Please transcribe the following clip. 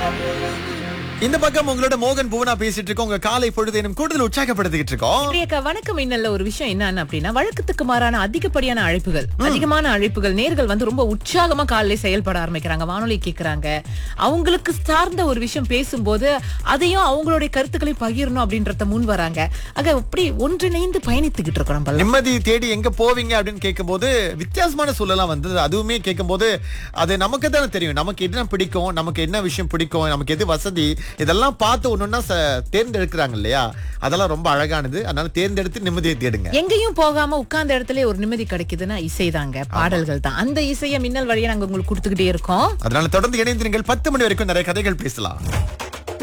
இந்த பக்கம் உங்களோட மோகன் புவனா பேசிட்டு இருக்கோம் உங்க காலை பொழுது கூடுதல் உற்சாகப்படுத்திக்கிட்டு இருக்கோம் பிரியக்கா வணக்கம் இன்னல்ல ஒரு விஷயம் என்னன்னு அப்படின்னா வழக்கத்துக்கு மாறான அதிகப்படியான அழைப்புகள் அதிகமான அழைப்புகள் நேர்கள் வந்து ரொம்ப உற்சாகமா காலையில செயல்பட ஆரம்பிக்கிறாங்க வானொலி கேக்குறாங்க அவங்களுக்கு சார்ந்த ஒரு விஷயம் பேசும்போது அதையும் அவங்களுடைய கருத்துக்களை பகிரணும் அப்படின்றத முன் வராங்க ஆக அப்படி ஒன்றிணைந்து பயணித்துக்கிட்டு இருக்கோம் நம்ம நிம்மதி தேடி எங்க போவீங்க அப்படின்னு கேட்கும்போது வித்தியாசமான சூழலாம் வந்தது அதுவுமே கேட்கும்போது அது நமக்கு தானே தெரியும் நமக்கு என்ன பிடிக்கும் நமக்கு என்ன விஷயம் பிடிக்கும் நமக்கு எது வசதி இதெல்லாம் பார்த்து ஒன்னொன்னா தேர்ந்தெடுக்கிறாங்க இல்லையா அதெல்லாம் ரொம்ப அழகானது அதனால தேர்ந்தெடுத்து நிம்மதியை தேடுங்க எங்கேயும் போகாம உட்கார்ந்த இடத்துல ஒரு நிம்மதி கிடைக்குதுன்னா இசைதாங்க பாடல்கள் தான் அந்த இசையை மின்னல் வழியா நாங்க உங்களுக்கு கொடுத்துக்கிட்டே இருக்கோம் அதனால தொடர்ந்து இணைந்திருங்கள் பத்து மணி வரைக்கும் நிறைய கதைகள் பேசலாம்